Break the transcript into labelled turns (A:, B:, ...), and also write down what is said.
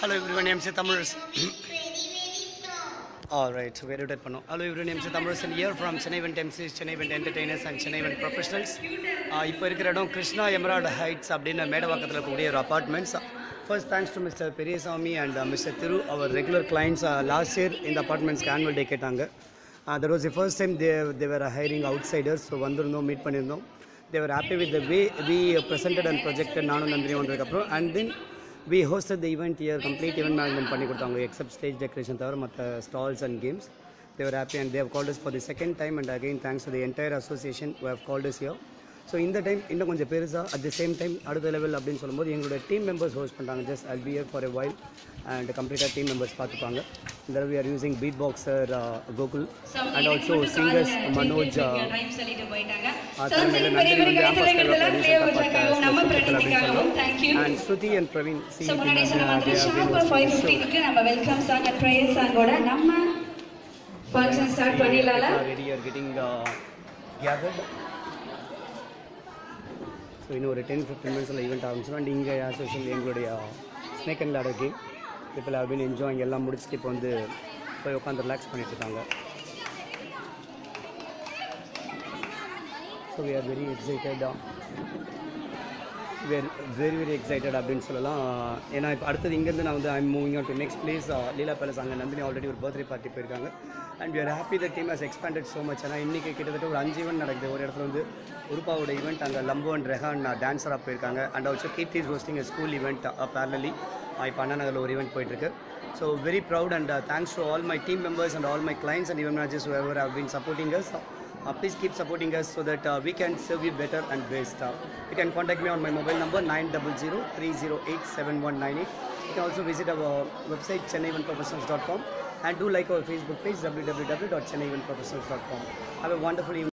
A: Hello everyone, MC Tamurus. Alright, so we're rotate பண்ணோம் Hello everyone, MC Tamurus and here from Chennai Event MCs, Chennai Event Entertainers and Chennai Event Professionals. Uh, இப்போ இருக்கிற இடம் Krishna Emerald heights அப்படின்னு மேடவாக்கத்தில் இருக்கக்கூடிய ஒரு apartments first thanks to mister Periyasamy and mister Thiru அவர் regular clients last year இந்த அப்பார்ட்மெண்ட்ஸ்க்கு ஆனுவல் டே கேட்டாங்க that was the first time they they were hiring outsiders so வந்திருந்தோம் மீட் பண்ணியிருந்தோம் they were happy with the way we presented and projected நானும் நந்தினி வந்ததுக்கப்புறம் and then we hosted the event year complete event management பண்ணி கொடுத்தாங்க except stage decoration தவிர மற்ற stalls and games Thevar happy and they've called us for the second time and again thanks to the entire association who have called us year so இந்த time இன்னும் கொஞ்சம் பெருசாக at the same time அடுத்த level அப்படின்னு சொல்லும்போது எங்களோட டீம் மெம்பர்ஸ் ஹோஸ்ட் பண்ணுறாங்க just I'll be for a while and கம்ப்ளீட்டாக டீம் மெம்பர்ஸ் பார்த்துப்பாங்க இந்த we are using beat boxer Gokul and also singers Manoj
B: time சொல்லிட்டு போயிட்டாங்க
A: ஆத்திரமேல நந்தினி வந்து ஆம்பஸ் கையில்
B: நம்ம பிரதிநிதிக்காகவும் thank you
A: and Shruti and Praveen C
B: so முன்னாடி சொன்ன மாதிரி ஷார்ப் ஃபைவ் ஃபிஃப்டினுக்கு நம்ம வெல்கம் சாங் அண்ட் ப்ரேயர் சாங்கோட நம்ம ஃபங்க்ஷன் ஸ்டார்ட் பண்ணிடலாம்
A: ready are getting gathered so இன்னும் ஒரு டென் ஃபிஃப்டின் மினிட்ஸில் ஈவெண்ட் ஆரம்பிச்சிடும் அண்ட் இங்கே ஆஸ் யூஷுவல் எங்களுடைய ஸ்னேக் அண்ட் லேடர் கேம் இப்போ ஹவ் பின் என்ஜாயிங் எல்லாம் முடிச்சுட்டு இப்போ வந்து போய் உட்காந்து ரிலாக்ஸ் பண்ணிட்டு இருக்காங்க ஸோ வி ஆர் வெரி எக்ஸைட்டடாக வெரி வெரி வெரி எக்ஸைட்டட் அப்படின்னு சொல்லலாம் ஏன்னா இப்போ அடுத்தது இங்கேருந்து நான் வந்து I'm moving on to next place Leela palace அங்கே நந்தினி ஆல்ரெடி ஒரு பர்த்டே பார்ட்டி போயிருக்காங்க and we are happy the team has expanded so much ஏன்னா இன்றைக்கி கிட்டத்தட்ட ஒரு அஞ்சு ஈவெண்ட் நடக்குது ஒரு இடத்துல வந்து உருப்பாவோட ஈவெண்ட் அங்கே லம்பு அண்ட் ரெஹான் டான்ஸராக போயிருக்காங்க and also Keerthi is hosting school event parallelly இப்போ அண்ணா நகரில் ஒரு ஈவெண்ட் போயிட்டுருக்கு so very proud and thanks to all my team members and all my clients and even managers who ever have been supporting us Uh, please keep supporting us so that uh, we can serve you better and best. Uh, you can contact me on my mobile number 900-308-7198. You can also visit our website chennaivanprofessionals.com and do like our Facebook page www.chennaivanprofessionals.com. Have a wonderful evening.